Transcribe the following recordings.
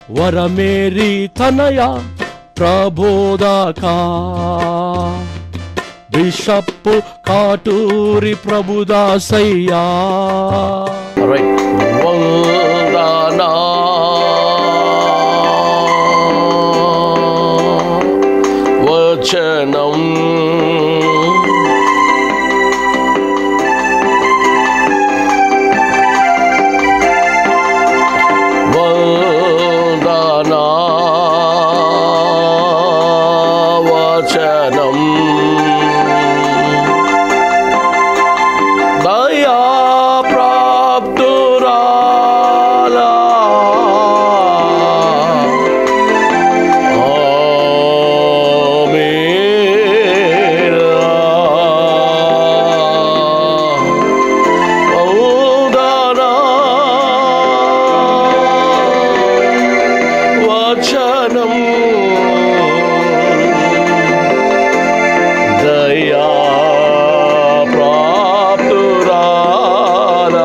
వరమేరి తనయ ప్రబోధక బిషప్పు కాటూరి ప్రభుదాసయ్యా రైట్ వందనా వచనం వందనా వచనం దయా ప్రాప్తురాలా ఆమేనా. ఔదనా వచనం దయా ప్రాప్తురాలా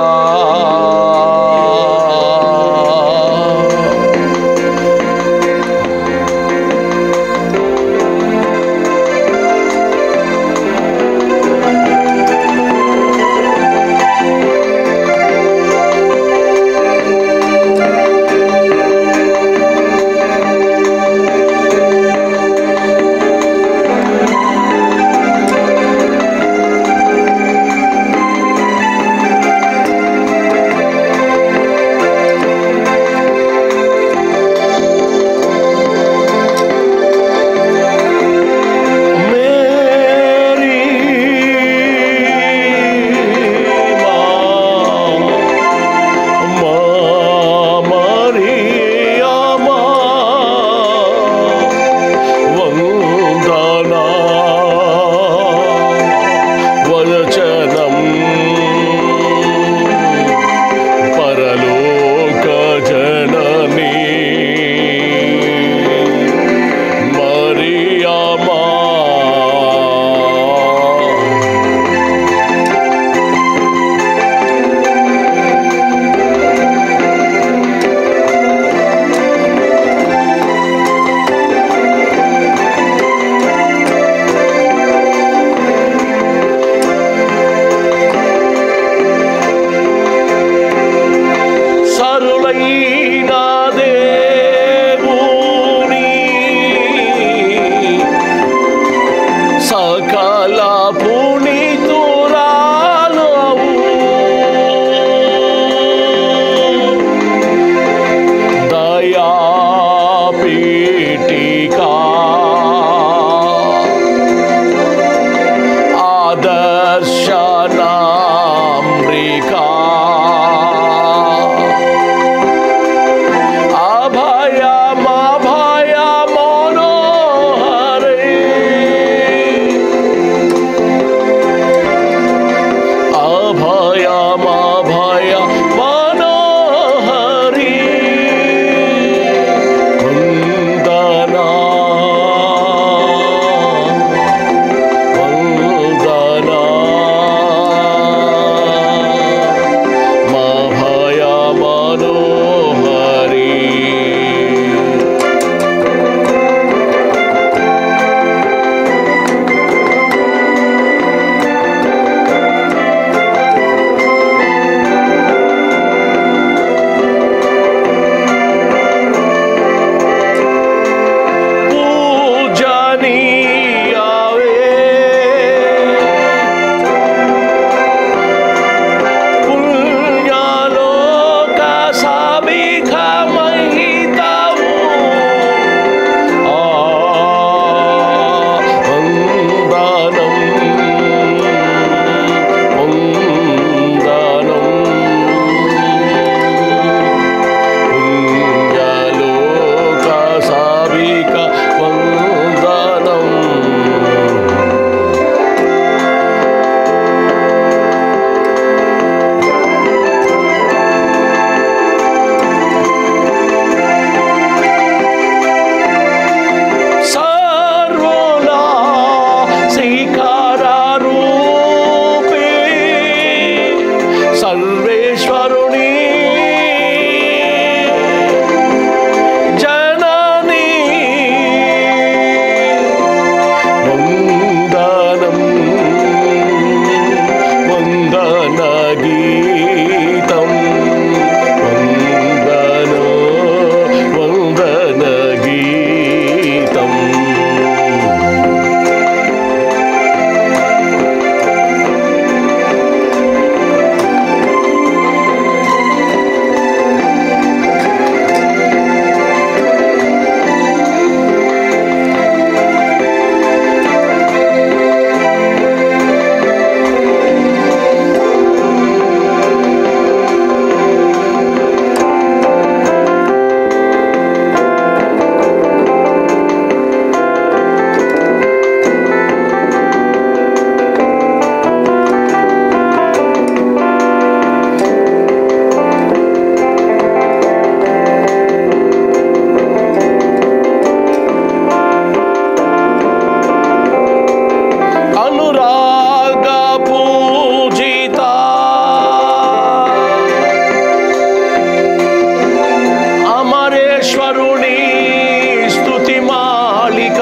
అమరేశ్వరుని స్తుతి మాలిక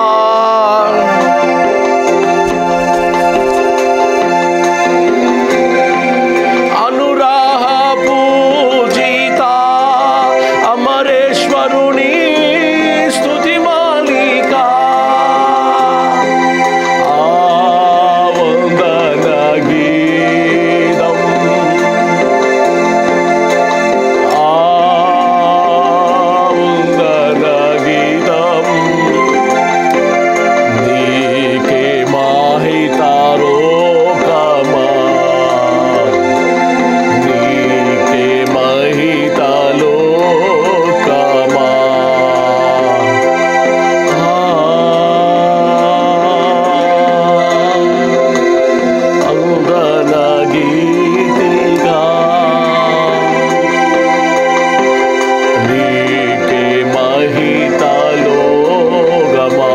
అనురాహ పూజిత అమరేశ్వరుని స్తుతి మాలిక ఆవందన గీతం ఆవందన గీతం నీకే మాహితారోకమా నీకే మహితలోకమా అందన గీతిగా నీకే మహితలోగమా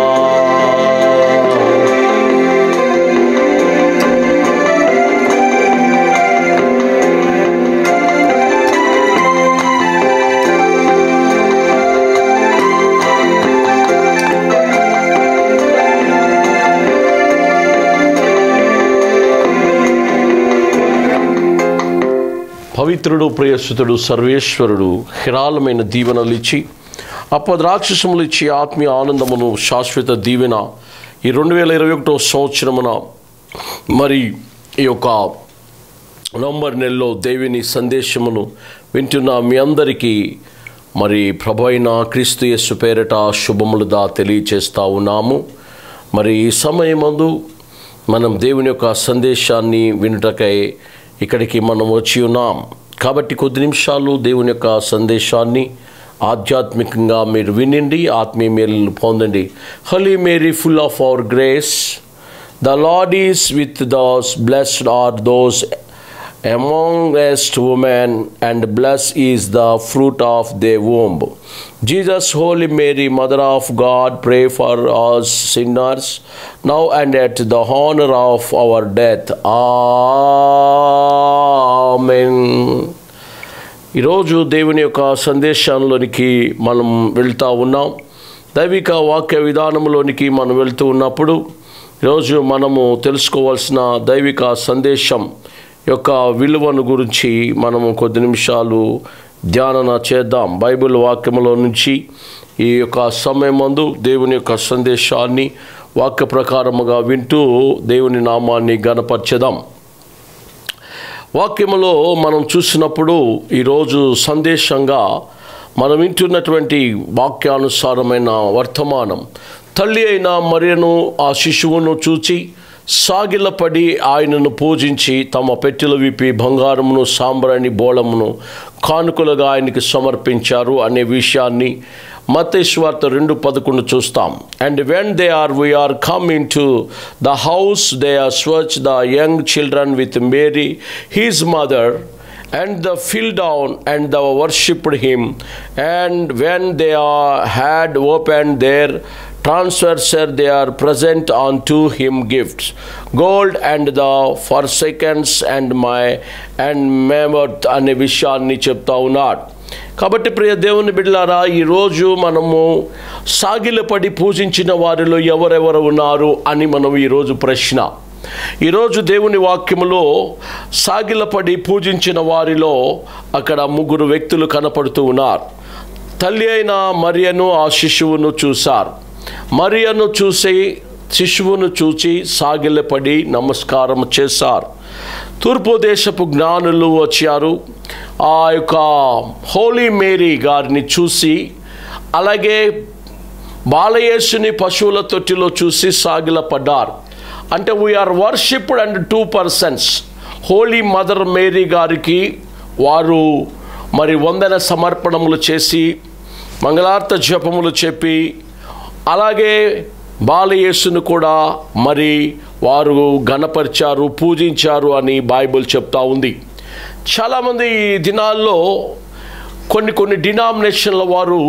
పవిత్రుడు ప్రియసుతుడు సర్వేశ్వరుడు హిరాలమైన దీవెనలు ఇచ్చి అపద్రాక్షసములు ఇచ్చి ఆత్మీయ ఆనందమును శాశ్వత దీవెన ఈ రెండు వేల ఇరవై ఒకటో సంవత్సరమున మరి ఈ యొక్క నవంబర్ నెలలో దేవుని సందేశమును వింటున్న మీ అందరికీ మరి ప్రభు అయిన క్రీస్తు యేసు పేరట శుభములుదా తెలియచేస్తా ఉన్నాము మరి ఈ సమయమందు మనం దేవుని యొక్క సందేశాన్ని వినుటకై ఇక్కడికి మనం వచ్చి ఉన్నాం కాబట్టి కొద్ది నిమిషాలు దేవుని యొక్క సందేశాన్ని ఆధ్యాత్మికంగా మీరు వినండి ఆత్మీయ మేలును పొందండి holy Mary full of our grace The Lord is with those, blessed are those amongst women, and blessed is the fruit of their womb. Jesus, Holy Mary, Mother of God, pray for us sinners, now and at the honor of our death. Amen. ఈరోజు దేవుని యొక్క సందేశంలోనికి మనం వెళ్తూ ఉన్నాం దైవిక వాక్య విధానంలోనికి మనం వెళ్తూ ఉన్నప్పుడు ఈరోజు మనము తెలుసుకోవాల్సిన దైవిక సందేశం యొక్క విలువను గురించి మనము కొద్ది నిమిషాలు ధ్యానన చేద్దాం బైబిల్ వాక్యములో నుంచి ఈ యొక్క సమయమందు దేవుని యొక్క సందేశాన్ని వాక్య ప్రకారముగా వింటూ దేవుని నామాన్ని గణపరచెదాం వాక్యములో మనం చూసినప్పుడు ఈరోజు సందేశంగా మనం వింటున్నటువంటి వాక్యానుసారమైన వర్తమానం తల్లి అయిన మరియను ఆ శిశువును చూచి సాగిలపడి ఆయనను పూజించి తమ పెట్టెలు విప్పి బంగారమును సాంబ్రాణి బోళమును కానుకలుగా ఆయనకి సమర్పించారు అనే విషయాన్ని మతేశ్వార్త రెండు పదకొండు చూస్తాం and when they are were come in to the house they are saw the young children with Mary his mother and the fell down and they worshipped him and when they are, had opened their transfers they are present unto him gifts gold and the forsakens and my and memoth అనే విషయాన్ని చెప్తా ఉన్నాడు కాబట్టి ప్రియ దేవుని బిడ్డలారా ఈరోజు మనము సాగిలపడి పూజించిన వారిలో ఎవరెవరు ఉన్నారు అని మనం ఈరోజు ప్రశ్న ఈరోజు దేవుని వాక్యములో సాగిలపడి పూజించిన వారిలో అక్కడ ముగ్గురు వ్యక్తులు కనపడుతూ ఉన్నారు తల్లి అయిన మరియను ఆ శిశువును చూశారు మరియను చూసి శిశువును చూసి సాగిలపడి నమస్కారం చేశారు తూర్పు దేశపు జ్ఞానులు వచ్చారు ఆ యొక్క హోలీ మేరీ గారిని చూసి అలాగే బాలయేసుని పశువుల తొట్టిలో చూసి సాగిలపడ్డారు అంటే were worshipped and two persons holy mother Mary గారికి వారు మరి వందన సమర్పణములు చేసి మంగళార్త జపములు చెప్పి అలాగే బాలయేసును కూడా మరి వారు గణపరిచారు పూజించారు అని బైబిల్ చెప్తా ఉంది చాలామంది ఈ దినాల్లో కొన్ని కొన్ని డినామినేషన్ల వారు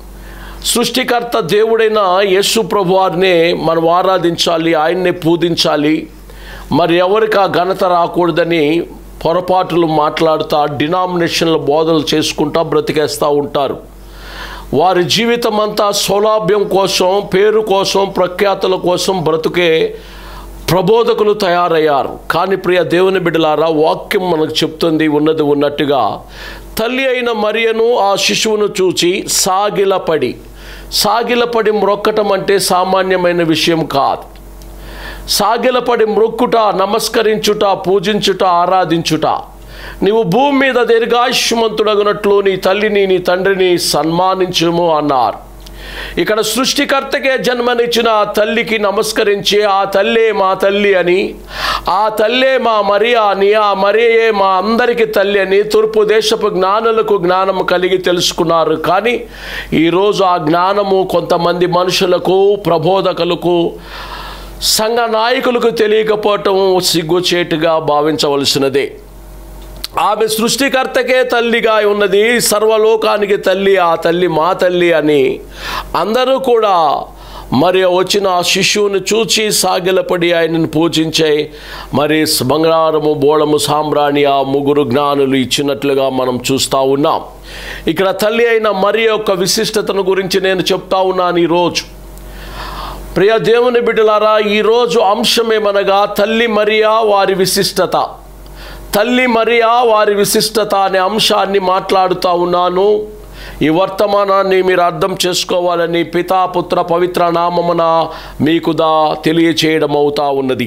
సృష్టికర్త దేవుడైన యేసు ప్రభు వారినే మనం ఆరాధించాలి ఆయన్నే పూజించాలి మరి ఎవరికి ఆ ఘనత రాకూడదని పొరపాటులు మాట్లాడుతా డినామినేషన్ల బోధనలు చేసుకుంటా బ్రతికేస్తూ ఉంటారు వారి జీవితం అంతా సౌలాభ్యం కోసం పేరు కోసం ప్రఖ్యాతుల కోసం బ్రతుకే ప్రబోధకులు తయారయ్యారు కానీ ప్రియ దేవుని బిడ్డలారా వాక్యం మనకు చెప్తుంది ఉన్నది ఉన్నట్టుగా తల్లి అయిన మరియను ఆ శిశువును చూచి సాగిలపడి సాగిలపడి మ్రొక్కటం అంటే సామాన్యమైన విషయం కాదు సాగిలపడి మ్రొక్కుట నమస్కరించుట పూజించుట ఆరాధించుట నీవు భూమి మీద దీర్ఘాయుష్మంతుడగినట్లు నీ తల్లిని నీ తండ్రిని సన్మానించుము అన్నారు ఇక్కడ సృష్టికర్తకే జన్మనిచ్చిన ఆ తల్లికి నమస్కరించి ఆ తల్లే మా తల్లి అని ఆ తల్లే మా మరియా అని ఆ మరియే మా అందరికి తల్లి అని తూర్పు దేశపు జ్ఞానులకు జ్ఞానం కలిగి తెలుసుకున్నారు కానీ ఈరోజు ఆ జ్ఞానము కొంతమంది మనుషులకు ప్రబోధకులకు సంఘ నాయకులకు తెలియకపోవటం సిగ్గుచేటుగా భావించవలసినదే ఆమె సృష్టికర్తకే తల్లిగా ఉన్నది సర్వలోకానికి తల్లి ఆ తల్లి మా తల్లి అని అందరూ కూడా మరి వచ్చిన ఆ శిశువుని చూచి సాగిలపడి ఆయనను పూజించే మరి బంగారము బోళము సాంబ్రాణి ఆ ముగ్గురు జ్ఞానులు ఇచ్చినట్లుగా మనం చూస్తూ ఉన్నాం ఇక్కడ తల్లి అయిన మరి యొక్క విశిష్టతను గురించి నేను చెప్తా ఉన్నాను ఈరోజు ప్రియ దేవుని బిడ్డలారా ఈరోజు అంశం ఏమనగా తల్లి మరియా వారి విశిష్టత తల్లి మరియా వారి విశిష్టత అనే అంశాన్ని మాట్లాడుతూ ఉన్నాను ఈ వర్తమానాన్ని మీరు అర్థం చేసుకోవాలని పితాపుత్ర పవిత్ర నామమున మీకు దా తెలియచేయడం అవుతా ఉన్నది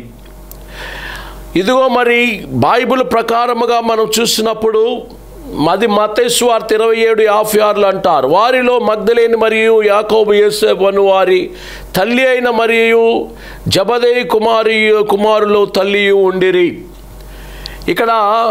ఇదిగో మరి బైబిల్ ప్రకారముగా మనం చూసినప్పుడు అది మతేశ్వార్త ఇరవై ఏడు యాభై ఆరులు అంటారు వారిలో మగ్ధలేని మరియు యాకోబు యేసేపు అను వారి తల్లి అయిన మరియు జబదే కుమారి కుమారులు తల్లియు ఉండిరి ఇక్కడ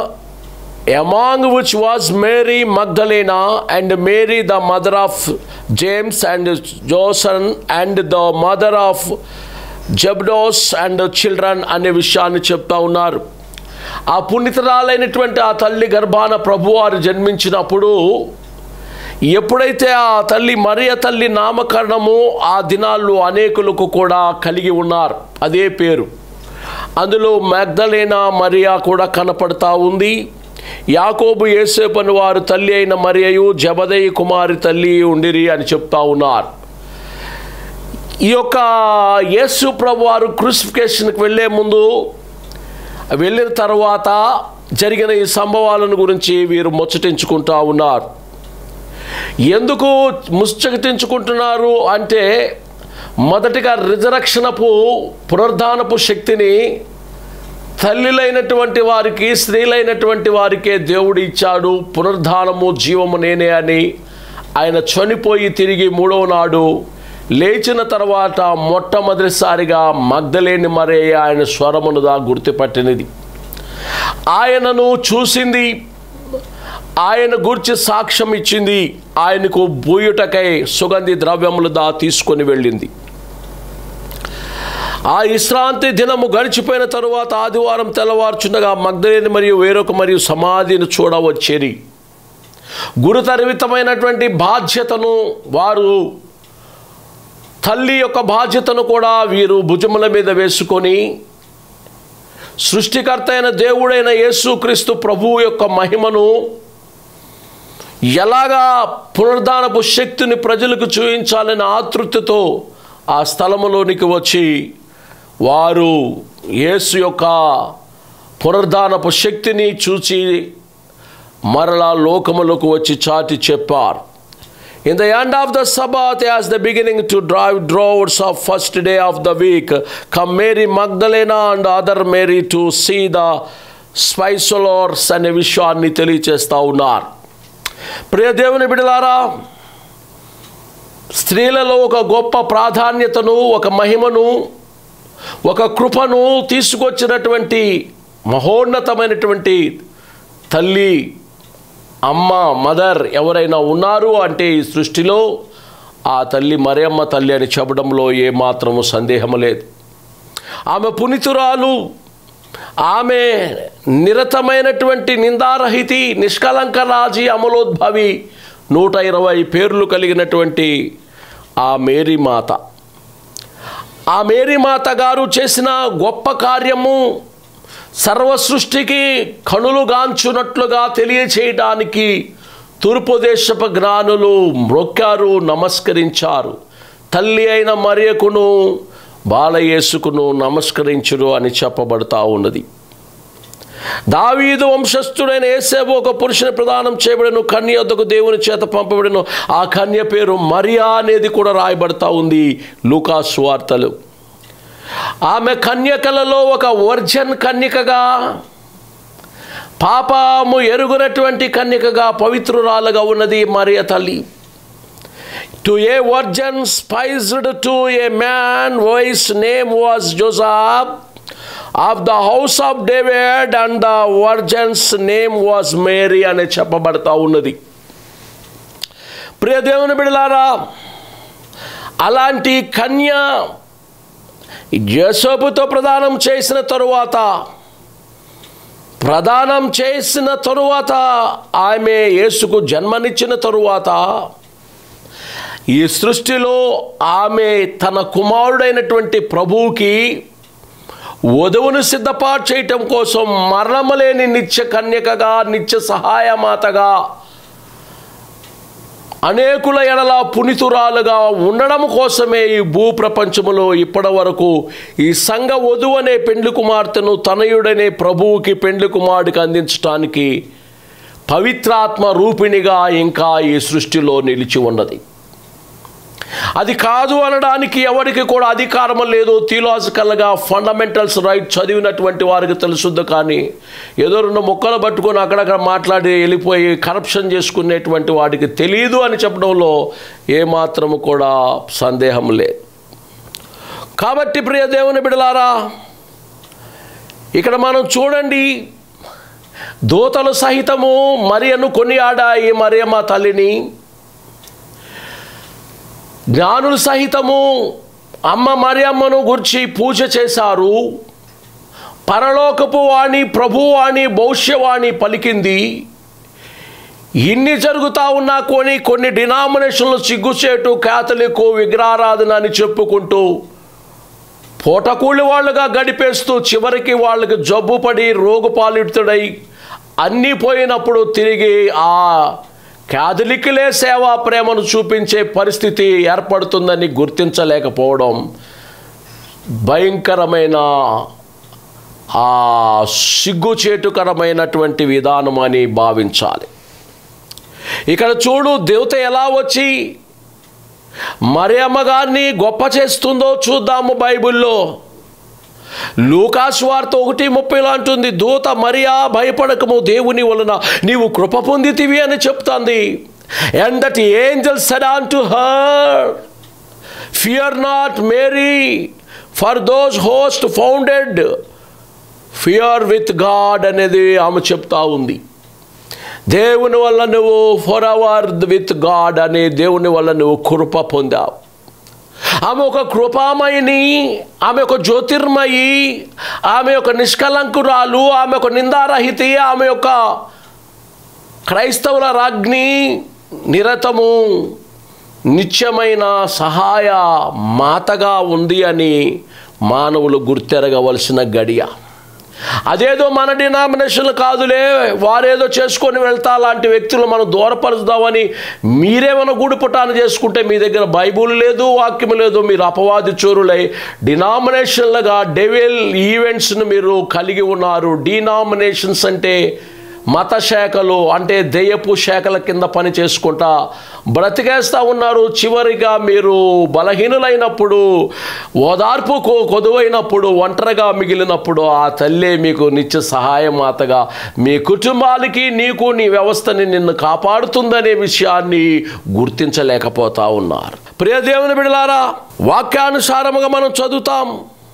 among which was Mary Magdalene and Mary the mother of James and Joses and the mother of Zebedee's and children అనే విషయాన్ని చెప్తా ఉన్నారు ఆ పుణితరాలైనటువంటి ఆ తల్లి గర్భాన ప్రభువారు జన్మించినప్పుడు ఎప్పుడైతే ఆ తల్లి మరియ తల్లి నామకరణము ఆ దినాల్లో అనేకులకు కూడా కలిగి ఉన్నారు అదే పేరు అందులో మ్యాగ్దలేనా మరియా కూడా కనపడతా ఉంది యాకోబు యేసేపని వారు తల్లి అయిన మరియయు జబదయ్య కుమారి తల్లి ఉండిరి అని చెప్తా ఉన్నారు ఈ యొక్క యేసు ప్రభు వారు క్రూసిఫికేషన్కి వెళ్ళే ముందు వెళ్ళిన తర్వాత జరిగిన ఈ సంభవాలను గురించి వీరు ముచ్చటించుకుంటా ఉన్నారు ఎందుకు ముచ్చటించుకుంటున్నారు అంటే మొదటిగా రిజరక్షణపు పునర్ధానపు శక్తిని తల్లిలైనటువంటి వారికి స్త్రీలైనటువంటి వారికే దేవుడు ఇచ్చాడు పునర్ధానము జీవము నేనే అని ఆయన చనిపోయి తిరిగి మూడవ నాడు లేచిన తర్వాత మొట్టమొదటిసారిగా మగ్ధలేని మరే ఆయన స్వరమునుగా గుర్తుపట్టినది ఆయనను చూసింది ఆయన గురించి సాక్ష్యం ఇచ్చింది ఆయనకు బూయుటకై సుగంధి ద్రవ్యములు దా తీసుకొని వెళ్ళింది ఆ విశ్రాంతి దినము గడిచిపోయిన తరువాత ఆదివారం తెల్లవారుచుండగా మగ్ధలేని మరియు వేరొక మరియు సమాధిని చూడవచ్చేరి గురుతరవితమైనటువంటి బాధ్యతను వారు తల్లి యొక్క బాధ్యతను కూడా వీరు భుజముల మీద వేసుకొని సృష్టికర్త అయిన దేవుడైన యేసుక్రీస్తు ప్రభువు యొక్క మహిమను ఎలాగా పునర్ధానపు శక్తిని ప్రజలకు చూపించాలని ఆతృతతో ఆ స్థలములోనికి వచ్చి వారు యేసు యొక్క పునర్ధానపు శక్తిని చూచి మరలా లోకములకు వచ్చి చాటి చెప్పారు In the end of the Sabbath, as the beginning to drive droves of first day of the week, come Mary Magdalena and other Mary to see the spisolors అనే విషయాన్ని తెలియచేస్తా ఉన్నారు ప్రియ దేవుని బిడలారా స్త్రీలలో ఒక గొప్ప ప్రాధాన్యతను ఒక మహిమను ఒక కృపను తీసుకొచ్చినటువంటి మహోన్నతమైనటువంటి తల్లి అమ్మ మదర్ ఎవరైనా ఉన్నారు అంటే ఈ సృష్టిలో ఆ తల్లి మరియమ్మ తల్లి అని చెప్పడంలో ఏమాత్రము సందేహం లేదు ఆమె పునితురాలు ఆమె నిరతమైనటువంటి నిందారహితి నిష్కలంక రాజీ అమలోద్భవి నూట ఇరవై పేర్లు కలిగినటువంటి ఆ మేరీ మాత ఆ మేరీ మాత గారు చేసిన గొప్ప కార్యము సర్వ సృష్టికి కణులుగాంచున్నట్లుగా తెలియచేయడానికి తూర్పు దేశపు జ్ఞానులు మ్రొక్కారు నమస్కరించారు తల్లి అయిన మరియకును బాలయేసుకును నమస్కరించురు అని చెప్పబడతా ఉన్నది దావీదు వంశస్థుడైన ఏసేపు ఒక పురుషుని ప్రదానం చేయబడను కన్య వద్దకు దేవుని చేత పంపబడను ఆ కన్య పేరు మరియా అనేది కూడా రాయబడతా ఉంది లూకాస్ వార్తలు ఆమె కన్యకలలో ఒక వర్జన్ కన్యకగా పాపము ఎరుగునటువంటి కన్యకగా పవిత్రురాలుగా ఉన్నది మరియ తల్లి to a virgin espoused to a man whose name was Joseph of the house of David and the virgin's name was Mary అని చెప్పబడతా ఉన్నది ప్రియ దేవుని బిడలారా అలాంటి కన్య యేసోపుతో ప్రదానం చేసిన తరువాత ప్రదానం చేసిన తరువాత ఆమె యేసుకు జన్మనిచ్చిన తరువాత ఈ సృష్టిలో ఆమె తన కుమారుడైనటువంటి ప్రభువుకి వధువును సిద్ధపాటు చేయటం కోసం మరణమలేని నిత్య కన్యకగా నిత్య సహాయమాతగా అనేకుల ఎడల పునితురాలుగా ఉండడం కోసమే ఈ భూప్రపంచములో ఇప్పటి వరకు ఈ సంఘ వధువు అనే పెండ్లి కుమార్తెను తనయుడనే ప్రభువుకి పెండ్లి కుమారుడికి అందించడానికి పవిత్రాత్మ రూపిణిగా ఇంకా ఈ సృష్టిలో నిలిచి ఉన్నది అది కాదు అనడానికి ఎవరికి కూడా అధికారం లేదు థియలాజికల్గా ఫండమెంటల్స్ రైట్ చదివినటువంటి వారికి తెలుసుద్దు కానీ ఏదో రెండు మొక్కలు పట్టుకొని అక్కడక్కడ మాట్లాడి వెళ్ళిపోయి కరప్షన్ చేసుకునేటువంటి వాడికి తెలియదు అని చెప్పడంలో ఏమాత్రము కూడా సందేహం లేదు కాబట్టి ప్రియ దేవుని బిడలారా ఇక్కడ మనం చూడండి దూతలు సహితము మరియను కొనియాడాయి మరియమ్మ తల్లిని జ్ఞానులు సహితము అమ్మ మరియమ్మను గురించి పూజ చేశారు పరలోకపు వాణి ప్రభువాణి భవిష్యవాణి పలికింది ఇన్ని జరుగుతూ ఉన్నా కొని కొన్ని డినామినేషన్లు సిగ్గుచేటు క్యాథలిక్ విగ్రహారాధన అని చెప్పుకుంటూ పూటకూలి వాళ్ళుగా గడిపేస్తూ చివరికి వాళ్ళకి జబ్బు పడి రోగుపాలితుడై అన్నీ పోయినప్పుడు తిరిగి ఆ క్యాథలిక్లే సేవా ప్రేమను చూపించే పరిస్థితి ఏర్పడుతుందని గుర్తించలేకపోవడం భయంకరమైన ఆ సిగ్గుచేటుకరమైనటువంటి విధానం అని భావించాలి ఇక్కడ చూడు దేవత ఎలా వచ్చి మరి అమ్మగారిని గొప్ప చేస్తుందో చూద్దాము బైబిల్లో లూకాస్ వార్త ఒకటి ముప్పైలో అంటుంది దూత మరియా భయపడకము దేవుని వలన నీవు కృప పొందితివి అని చెప్తుంది and that angel said unto to her fear not Mary for those host founded fear with God అనేది ఆమె చెప్తా ఉంది దేవుని వల్ల నువ్వు ఫర్ అవర్ విత్ గాడ్ అనే దేవుని వల్ల నువ్వు కృప పొందావు ఆమె ఒక కృపామయిని ఆమె ఒక జ్యోతిర్మయి ఆమె ఒక నిష్కలంకురాలు ఆమె ఒక నిందారహితి ఆమె యొక్క క్రైస్తవుల రాజ్ఞి నిరతము నిత్యమైన సహాయ మాతగా ఉంది అని మానవులు గుర్తెరగవలసిన గడియ అదేదో మన డినామినేషన్లు కాదులే వారేదో చేసుకొని వెళ్తా లాంటి వ్యక్తులు మనం దూరపరుస్తామని మీరేమైనా గూడుపుటాన్ని చేసుకుంటే మీ దగ్గర బైబుల్ లేదు వాక్యం లేదు మీరు అపవాది చోరులై డినామినేషన్లుగా డెవిల్ ఈవెంట్స్ను మీరు కలిగి ఉన్నారు డినామినేషన్స్ అంటే మత శాఖలు అంటే దెయ్యపు శాఖల కింద పని చేసుకుంటా బ్రతికేస్తూ ఉన్నారు చివరిగా మీరు బలహీనులైనప్పుడు ఓదార్పు కొ- కొదువైనప్పుడు ఒంటరిగా మిగిలినప్పుడు ఆ తల్లే మీకు నిత్య సహాయం మాతగా మీ కుటుంబాలకి నీకు నీ వ్యవస్థని నిన్ను కాపాడుతుందనే విషయాన్ని గుర్తించలేకపోతా ఉన్నారు ప్రియ దేవుని బిడలారా వాక్యానుసారముగా మనం చదువుతాం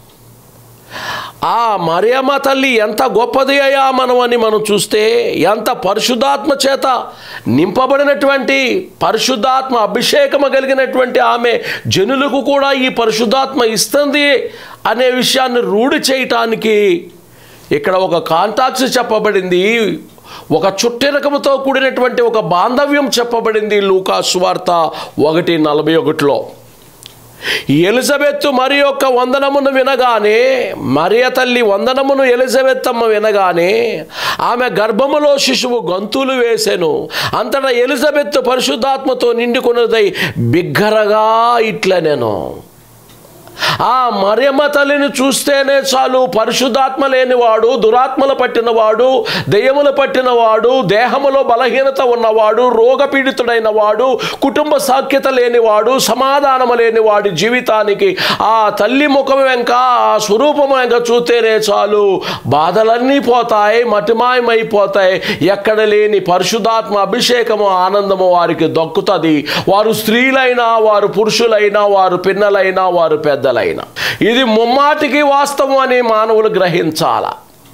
ఆ మరియమ్మ తల్లి ఎంత గొప్పది అయ్యా మనం అని మనం చూస్తే ఎంత పరిశుద్ధాత్మ చేత నింపబడినటువంటి పరిశుద్ధాత్మ అభిషేకము కలిగినటువంటి ఆమె జనులకు కూడా ఈ పరిశుద్ధాత్మ ఇస్తుంది అనే విషయాన్ని రూఢి చేయటానికి ఇక్కడ ఒక కాంటాక్స్ చెప్పబడింది ఒక చుట్టెరకముతో కూడినటువంటి ఒక బాంధవ్యం చెప్పబడింది లూకా సువార్త ఒకటి నలభై ఒకటిలో ఎలిజబెత్తు మరి యొక్క వందనమును వినగానే మరియ తల్లి వందనమును ఎలిజబెత్తమ్మ వినగానే ఆమె గర్భములో శిశువు గంతులు వేసెను అంతటా ఎలిజబెత్తు పరిశుద్ధాత్మతో నిండుకున్నదై బిగ్గరగా ఇట్ల నేను ఆ మరియమ్మ తల్లిని చూస్తేనే చాలు పరిశుద్ధాత్మ లేనివాడు దురాత్మలు పట్టినవాడు దెయ్యములు పట్టినవాడు దేహములో బలహీనత ఉన్నవాడు రోగపీడితుడైన వాడు కుటుంబ సాఖ్యత లేనివాడు సమాధానము లేనివాడి జీవితానికి ఆ తల్లి ముఖం వెంక ఆ స్వరూపం వెంక చూస్తేనే చాలు బాధలన్నీ పోతాయి మటిమాయమైపోతాయి ఎక్కడ లేని పరిశుద్ధాత్మ అభిషేకము ఆనందము వారికి దక్కుతుంది వారు స్త్రీలైనా వారు పురుషులైనా వారు పిన్నలైనా వారు పెద్దలైనా ఇది ముమ్మాటికి వాస్తవం అని మానవులు గ్రహించాల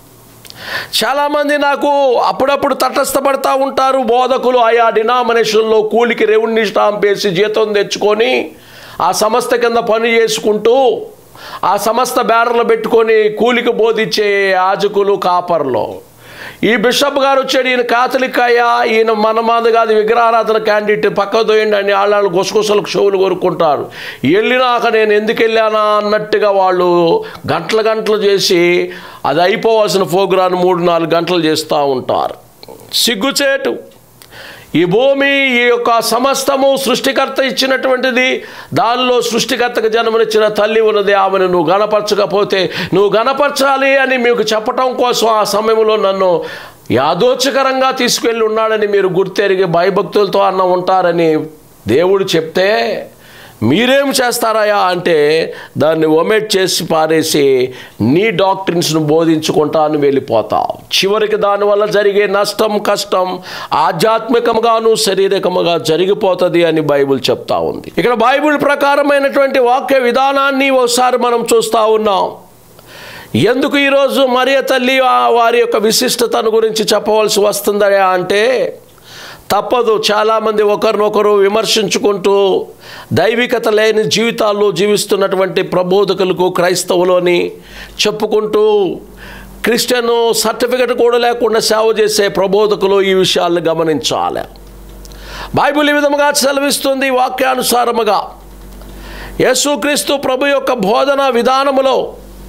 చాలామంది నాకు అప్పుడప్పుడు తటస్థపడతా ఉంటారు బోధకులు ఆయా డినామినేషన్లో కూలికి రెవెన్యూ స్టాంప్ వేసి జీతం తెచ్చుకొని ఆ సంస్థ కింద పని చేసుకుంటూ ఆ సంస్థ బ్యానర్లు పెట్టుకొని కూలికి బోధించే యాజకులు కాపర్లు ఈ బిషప్ గారు వచ్చాడు ఈయన కాథలిక్ అయ్యా ఈయన మన మాది కాదు విగ్రహారాధన క్యాండిడేట్ పక్క దోయండి అని వాళ్ళు గుసగుసలకు షోలు కోరుకుంటారు వెళ్ళినాక నేను ఎందుకు వెళ్ళానా అన్నట్టుగా వాళ్ళు గంటలు గంటలు చేసి అది అయిపోవాల్సిన ప్రోగ్రాం మూడు నాలుగు గంటలు చేస్తూ ఉంటారు సిగ్గుచేటు ఈ భూమి ఈ యొక్క సమస్తము సృష్టికర్త ఇచ్చినటువంటిది దానిలో సృష్టికర్తకు జన్మనిచ్చిన తల్లి ఉన్నది ఆమెను నువ్వు గణపరచకపోతే నువ్వు గణపరచాలి అని మీకు చెప్పటం కోసం ఆ సమయంలో నన్ను యాదోచకరంగా తీసుకెళ్ళి ఉన్నాడని మీరు గుర్తెరిగి భయభక్తులతో అన్న ఉంటారని దేవుడు చెప్తే మీరేం చేస్తారయా అంటే దాన్ని ఒమెట్ చేసి పారేసి నీ డాక్టర్స్ను బోధించుకుంటాను వెళ్ళిపోతావు చివరికి దానివల్ల జరిగే నష్టం కష్టం ఆధ్యాత్మికంగాను శారీరకముగా జరిగిపోతుంది అని బైబిల్ చెప్తా ఉంది ఇక్కడ బైబిల్ ప్రకారమైనటువంటి వాక్య విధానాన్ని ఒకసారి మనం చూస్తూ ఉన్నాం ఎందుకు ఈరోజు మరియ తల్లి ఆ- వారి యొక్క విశిష్టతను గురించి చెప్పవలసి వస్తుందయా అంటే తప్పదు చాలామంది ఒకరినొకరు విమర్శించుకుంటూ దైవికత లేని జీవితాల్లో జీవిస్తున్నటువంటి ప్రబోధకులకు క్రైస్తవులని చెప్పుకుంటూ క్రిస్టియన్ సర్టిఫికెట్ కూడా లేకుండా సేవ చేసే ప్రబోధకులు ఈ విషయాలను గమనించాలి బైబిల్ ఈ విధముగా సెలవిస్తుంది వాక్యానుసారముగా యేసుక్రీస్తు ప్రభు యొక్క బోధన విధానములో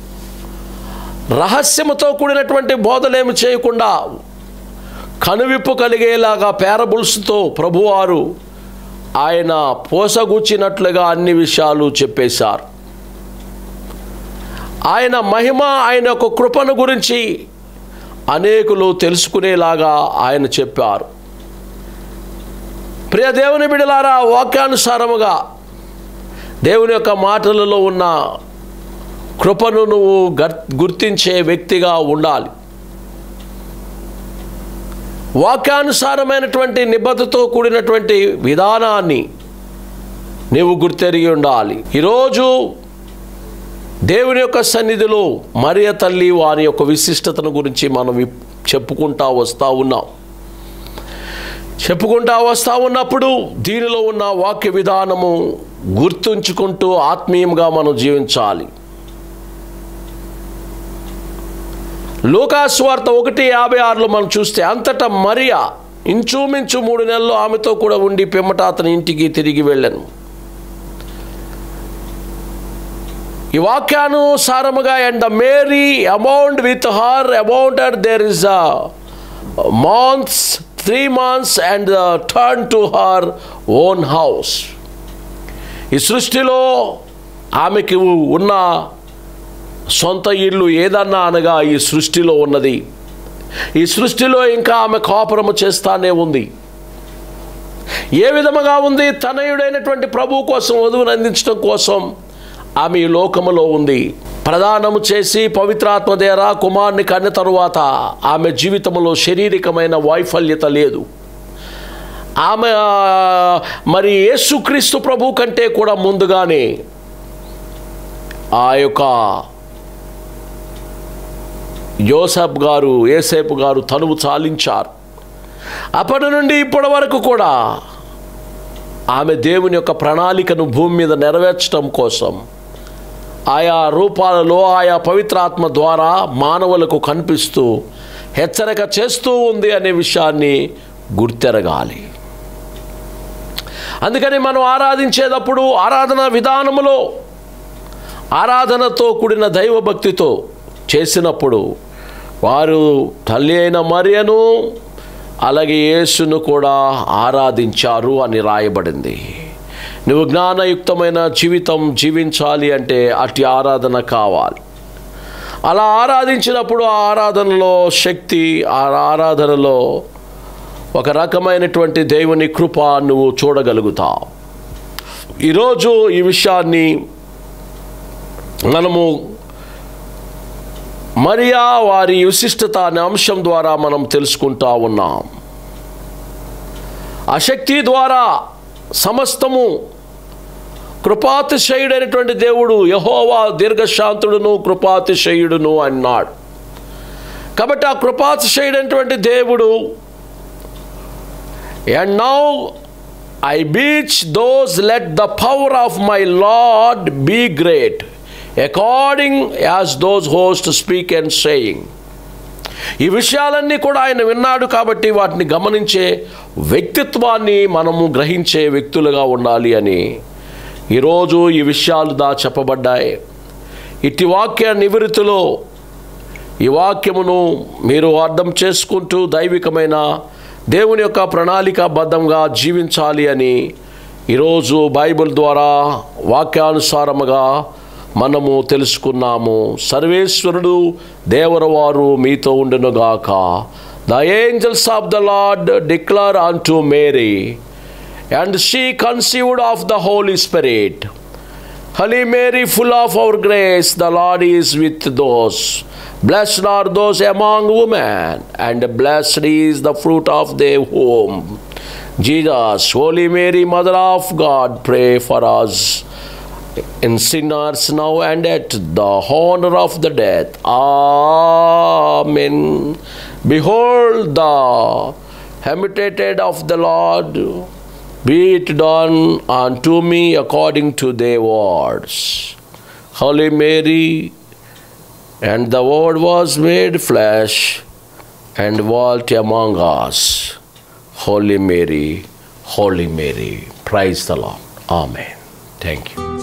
రహస్యముతో కూడినటువంటి బోధలేమి చేయకుండా కనువిప్పు కలిగేలాగా పేరబుల్స్తో ప్రభువారు ఆయన పోసగుచ్చినట్లుగా అన్ని విషయాలు చెప్పేశారు ఆయన మహిమ ఆయన యొక్క కృపను గురించి అనేకులు తెలుసుకునేలాగా ఆయన చెప్పారు ప్రియ దేవుని బిడలారా వాక్యానుసారముగా దేవుని యొక్క మాటలలో ఉన్న కృపను నువ్వు గర్- గుర్తించే వ్యక్తిగా ఉండాలి వాక్యానుసారమైనటువంటి నిబద్ధతో కూడినటువంటి విధానాన్ని నీవు గుర్తెరిగి ఉండాలి ఈరోజు దేవుని యొక్క సన్నిధిలో మరియ తల్లి వారి యొక్క విశిష్టతను గురించి మనం ఇప్- చెప్పుకుంటా వస్తూ ఉన్నాం చెప్పుకుంటా వస్తూ ఉన్నప్పుడు దీనిలో ఉన్న వాక్య విధానము గుర్తుంచుకుంటూ ఆత్మీయంగా మనం జీవించాలి లోకాస్వార్త ఒకటి యాభై ఆరులో మనం చూస్తే అంతటా మరియా ఇంచుమించు మూడు నెలలు ఆమెతో కూడా ఉండి పిమ్మట అతని ఇంటికి తిరిగి వెళ్ళాను ఈ వాక్యానుసారముగా and Mary amount with her amount there is a months three months and turn to her own house ఈ సృష్టిలో ఆమెకి ఉన్న సొంత ఇల్లు ఏదన్నా అనగా ఈ సృష్టిలో ఉన్నది ఈ సృష్టిలో ఇంకా ఆమె కాపురము చేస్తానే ఉంది ఏ విధముగా ఉంది తనయుడైనటువంటి ప్రభు కోసం వధువును అందించడం కోసం ఆమె ఈ లోకములో ఉంది ప్రదానము చేసి పవిత్రాత్మ ద్వారా కుమార్ని కన్న తరువాత ఆమె జీవితంలో శారీరకమైన వైఫల్యత లేదు ఆమె ఆ, మరి యేసుక్రీస్తు ప్రభు కంటే కూడా ముందుగానే ఆ యొక్క యోసఫ్ గారు ఏసేపు గారు తనువు చాలించారు అప్పటి నుండి ఇప్పటి వరకు కూడా ఆమె దేవుని యొక్క ప్రణాళికను భూమి మీద నెరవేర్చడం కోసం ఆయా రూపాలలో ఆయా పవిత్రాత్మ ద్వారా మానవులకు కనిపిస్తూ హెచ్చరిక చేస్తూ ఉంది అనే విషయాన్ని గుర్తెరగాలి అందుకని మనం ఆరాధించేటప్పుడు ఆరాధన విధానములో ఆరాధనతో కూడిన దైవభక్తితో చేసినప్పుడు వారు తల్లి అయిన మరియను అలాగే యేసును కూడా ఆరాధించారు అని రాయబడింది నువ్వు జ్ఞానయుక్తమైన జీవితం జీవించాలి అంటే అట్టి ఆరాధన కావాలి అలా ఆరాధించినప్పుడు ఆ ఆరాధనలో శక్తి ఆ ఆరాధనలో ఒక రకమైనటువంటి దేవుని కృప నువ్వు చూడగలుగుతావు ఈరోజు ఈ విషయాన్ని మనము మరియా వారి విశిష్టత అనే అంశం ద్వారా మనం తెలుసుకుంటా ఉన్నాం ఆ శక్తి ద్వారా సమస్తము కృపాతిశయుడైనటువంటి దేవుడు యహోవా దీర్ఘశాంతుడును కృపాతిశయుడును అన్నాడు కాబట్టి ఆ కృపాతిశయుడైనటువంటి దేవుడు and now I beseech those let the power of my Lord be great according as those host speak and saying ఈ విషయాలన్నీ కూడా ఆయన విన్నాడు కాబట్టి వాటిని గమనించే వ్యక్తిత్వాన్ని మనము గ్రహించే వ్యక్తులుగా ఉండాలి అని ఈరోజు ఈ విషయాలు దా చెప్పబడ్డాయి ఇట్టి వాక్య నివృత్తిలో ఈ వాక్యమును మీరు అర్థం చేసుకుంటూ దైవికమైన దేవుని యొక్క ప్రణాళికాబద్ధంగా జీవించాలి అని ఈరోజు బైబిల్ ద్వారా వాక్యానుసారముగా మనము తెలుసుకున్నాము సర్వేశ్వరుడు దేవరవారు మీతో ఉండునుగాక the angels of the Lord declare on to Mary and she conceived of the Holy Spirit Holy Mary, full of our grace, the Lord is with those. Blessed are those among women, and blessed is the fruit of their womb. Jesus, Holy Mary, Mother of God, pray for us in sinners now and at the honor of the death. Amen. Behold the imitated of the Lord. Be it done unto me according to their words. Holy Mary, and the Word was made flesh and dwelt among us. Holy Mary, Holy Mary. Praise the Lord. Amen. Thank you.